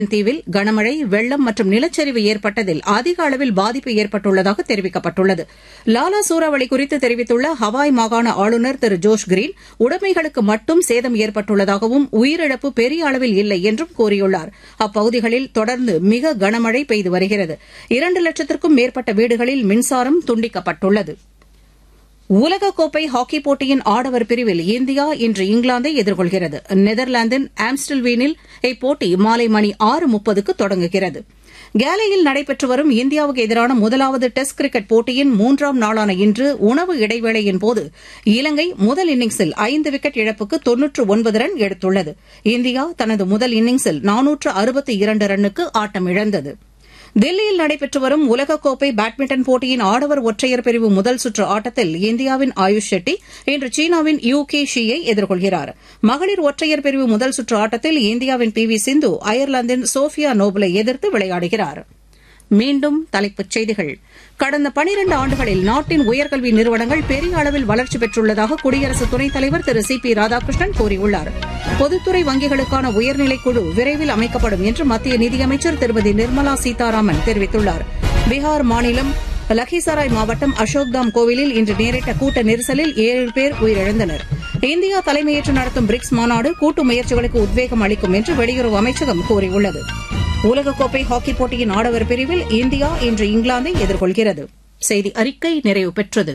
தீவில் கனமழை வெள்ளம் மற்றும் நிலச்சரிவு ஏற்பட்டதில் அதிக அளவில் பாதிப்பு ஏற்பட்டுள்ளதாக தெரிவிக்கப்பட்டுள்ளது லாலா சூறாவளி குறித்து தெரிவித்துள்ள ஹவாய் மாகாண ஆளுநர் திரு ஜோஷ் கிரீன் உடைமைகளுக்கு மட்டும் சேதம் ஏற்பட்டுள்ளதாகவும் உயிரிழப்பு பெரிய அளவில் இல்லை என்றும் கூறியுள்ளார் அப்பகுதிகளில் தொடர்ந்து மிக கனமழை பெய்து வருகிறது இரண்டு லட்சத்திற்கும் மேற்பட்ட வீடுகளில் மின்சாரம் துண்டிக்கப்பட்டுள்ளது உலகக்கோப்பை ஹாக்கிப் போட்டியின் ஆடவர் பிரிவில் இந்தியா இன்று இங்கிலாந்தை எதிர்கொள்கிறது நெதர்லாந்தின் ஆம்ஸ்டல்வீனில் இப்போட்டி மாலை மணி ஆறு முப்பதுக்கு தொடங்குகிறது கேலையில் நடைபெற்று வரும் இந்தியாவுக்கு எதிரான முதலாவது டெஸ்ட் கிரிக்கெட் போட்டியின் மூன்றாம் நாளான இன்று உணவு இடைவேளையின் போது இலங்கை முதல் இன்னிங்ஸில் ஐந்து விக்கெட் இழப்புக்கு தொன்னூற்று ஒன்பது ரன் எடுத்துள்ளது இந்தியா தனது முதல் இன்னிங்ஸில் நானூற்று அறுபத்தி இரண்டு ரன்னுக்கு ஆட்டமிழந்தது தில்லியில் நடைபெற்று வரும் உலகக்கோப்பை பேட்மிண்டன் போட்டியின் ஆடவர் ஒற்றையர் பிரிவு முதல் சுற்று ஆட்டத்தில் இந்தியாவின் ஆயுஷ் ஷெட்டி இன்று சீனாவின் யூ கே ஷியை எதிர்கொள்கிறார் மகளிர் ஒற்றையர் பிரிவு முதல் சுற்று ஆட்டத்தில் இந்தியாவின் பி வி சிந்து அயர்லாந்தின் சோஃபியா நோபலை எதிர்த்து விளையாடுகிறார் மீண்டும் தலைப்புச் செய்திகள் கடந்த பனிரண்டு ஆண்டுகளில் நாட்டின் உயர்கல்வி நிறுவனங்கள் பெரிய அளவில் வளர்ச்சி பெற்றுள்ளதாக குடியரசு துணைத் தலைவர் திரு சி பி ராதாகிருஷ்ணன் கூறியுள்ளார் பொதுத்துறை வங்கிகளுக்கான உயர்நிலைக் குழு விரைவில் அமைக்கப்படும் என்று மத்திய நிதியமைச்சர் திருமதி நிர்மலா சீதாராமன் தெரிவித்துள்ளார் பீகார் மாநிலம் லக்கிசராய் மாவட்டம் அசோக்தாம் கோவிலில் இன்று நேரிட்ட கூட்ட நெரிசலில் ஏழு பேர் உயிரிழந்தனர் இந்தியா தலைமையேற்று நடத்தும் பிரிக்ஸ் மாநாடு கூட்டு முயற்சிகளுக்கு உத்வேகம் அளிக்கும் என்று வெளியுறவு அமைச்சகம் கூறியுள்ளது உலகக்கோப்பை ஹாக்கிப் போட்டியின் ஆடவர் பிரிவில் இந்தியா இன்று இங்கிலாந்தை எதிர்கொள்கிறது செய்தி அறிக்கை நிறைவு பெற்றது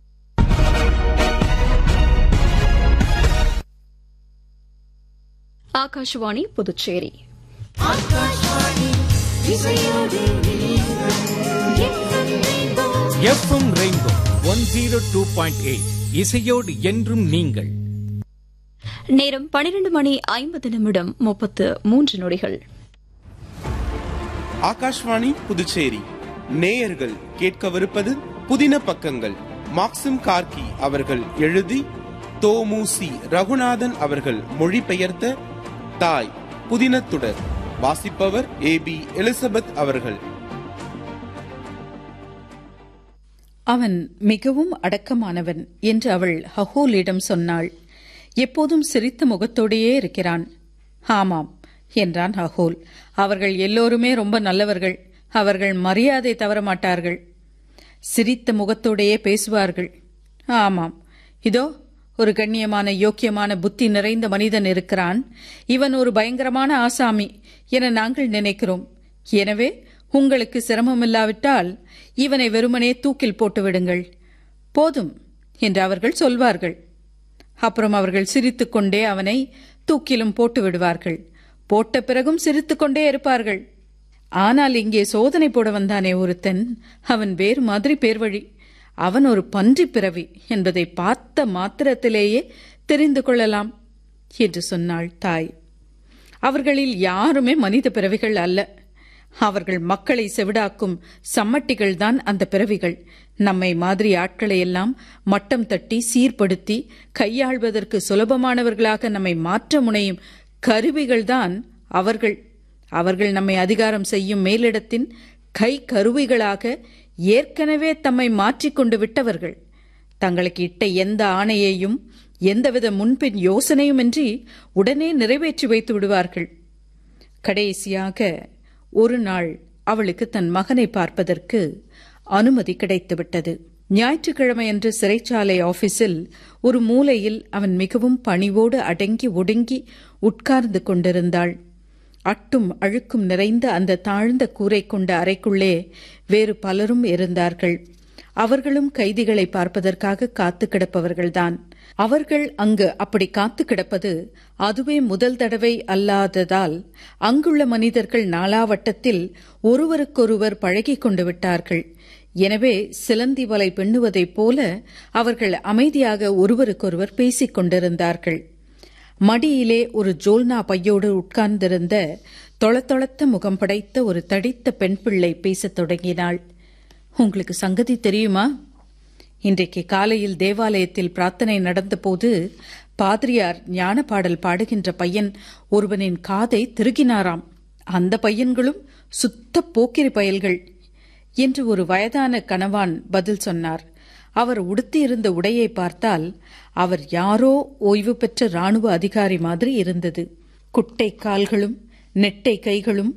Akashvani Puducherry FM rainbow one zero two point eight இசையோடு என்றும் நீங்கள் நேரம் பனிரெண்டு மணி ஐம்பது நிமிடம் முப்பத்து மூன்று நொடிகள் ஆகாஷ்வாணி புதுச்சேரி நேயர்கள் கேட்கவிருப்பது புதின பக்கங்கள் மாக்சிம் கார்கி அவர்கள் எழுதி தோமுசி ரகுநாதன் அவர்கள் மொழிபெயர்த்த தாய் புதினத்துடர் வாசிப்பவர் ஏ பி எலிசபெத் அவர்கள் அவன் மிகவும் அடக்கமானவன் என்று அவள் ஹகோலிடம் சொன்னாள் எப்போதும் சிரித்த முகத்தோடையே இருக்கிறான் ஆமாம் என்றான் ஹகோல் அவர்கள் எல்லோருமே ரொம்ப நல்லவர்கள் அவர்கள் மரியாதை தவற மாட்டார்கள் சிரித்த முகத்தோடையே பேசுவார்கள் ஆமாம் இதோ ஒரு கண்ணியமான யோக்கியமான புத்தி நிறைந்த மனிதன் இருக்கிறான் இவன் ஒரு பயங்கரமான ஆசாமி என நாங்கள் நினைக்கிறோம் எனவே உங்களுக்கு சிரமமில்லாவிட்டால் இவனை வெறுமனே தூக்கில் போட்டு விடுங்கள் போதும் என்று அவர்கள் சொல்வார்கள் அப்புறம் அவர்கள் சிரித்துக்கொண்டே அவனை தூக்கிலும் போட்டு விடுவார்கள் போட்ட பிறகும் சிரித்துக்கொண்டே இருப்பார்கள் ஆனால் இங்கே சோதனை போட வந்தானே ஒருத்தன் அவன் வேறு மாதிரி பேர்வழி அவன் ஒரு பன்றி பிறவி என்பதை பார்த்த மாத்திரத்திலேயே தெரிந்து கொள்ளலாம் என்று சொன்னாள் தாய் அவர்களில் யாருமே மனித பிறவிகள் அல்ல அவர்கள் மக்களை செவிடாக்கும் சம்மட்டிகள்தான் அந்த பிறவிகள் நம்மை மாதிரி ஆட்களை எல்லாம் மட்டம் தட்டி சீர்படுத்தி கையாள்வதற்கு சுலபமானவர்களாக நம்மை மாற்ற முனையும் கருவிகள்தான் அவர்கள் அவர்கள் நம்மை அதிகாரம் செய்யும் மேலிடத்தின் கை கருவிகளாக ஏற்கனவே தம்மை மாற்றிக்கொண்டு விட்டவர்கள் தங்களுக்கு இட்ட எந்த ஆணையையும் எந்தவித முன்பின் யோசனையுமின்றி உடனே நிறைவேற்றி வைத்து விடுவார்கள் கடைசியாக ஒரு நாள் அவளுக்கு தன் மகனை பார்ப்பதற்கு அனுமதி கிடைத்துவிட்டது ஞாயிற்றுக்கிழமையன்று சிறைச்சாலை ஆபீஸில் ஒரு மூலையில் அவன் மிகவும் பணிவோடு அடங்கி ஒடுங்கி உட்கார்ந்து கொண்டிருந்தாள் அட்டும் அழுக்கும் நிறைந்த அந்த தாழ்ந்த கூரை கொண்ட அறைக்குள்ளே வேறு பலரும் இருந்தார்கள் அவர்களும் கைதிகளை பார்ப்பதற்காக காத்து கிடப்பவர்கள்தான் அவர்கள் அங்கு அப்படி காத்து கிடப்பது அதுவே முதல் தடவை அல்லாததால் அங்குள்ள மனிதர்கள் நாளாவட்டத்தில் ஒருவருக்கொருவர் பழகிக் கொண்டு விட்டார்கள் எனவே சிலந்தி வலை பின்னுவதைப் போல அவர்கள் அமைதியாக ஒருவருக்கொருவர் பேசிக் கொண்டிருந்தார்கள் மடியிலே ஒரு ஜோல்னா பையோடு உட்கார்ந்திருந்த தொளத்தொளத்த முகம் படைத்த ஒரு தடித்த பெண் பிள்ளை பேசத் தொடங்கினாள் உங்களுக்கு சங்கதி தெரியுமா இன்றைக்கு காலையில் தேவாலயத்தில் பிரார்த்தனை நடந்தபோது பாதிரியார் ஞான பாடல் பாடுகின்ற பையன் ஒருவனின் காதை திருகினாராம் அந்த பையன்களும் சுத்த போக்கிரி பயல்கள் என்று ஒரு வயதான கணவான் பதில் சொன்னார் அவர் உடுத்தியிருந்த உடையை பார்த்தால் அவர் யாரோ ஓய்வு பெற்ற ராணுவ அதிகாரி மாதிரி இருந்தது குட்டை கால்களும் நெட்டை கைகளும்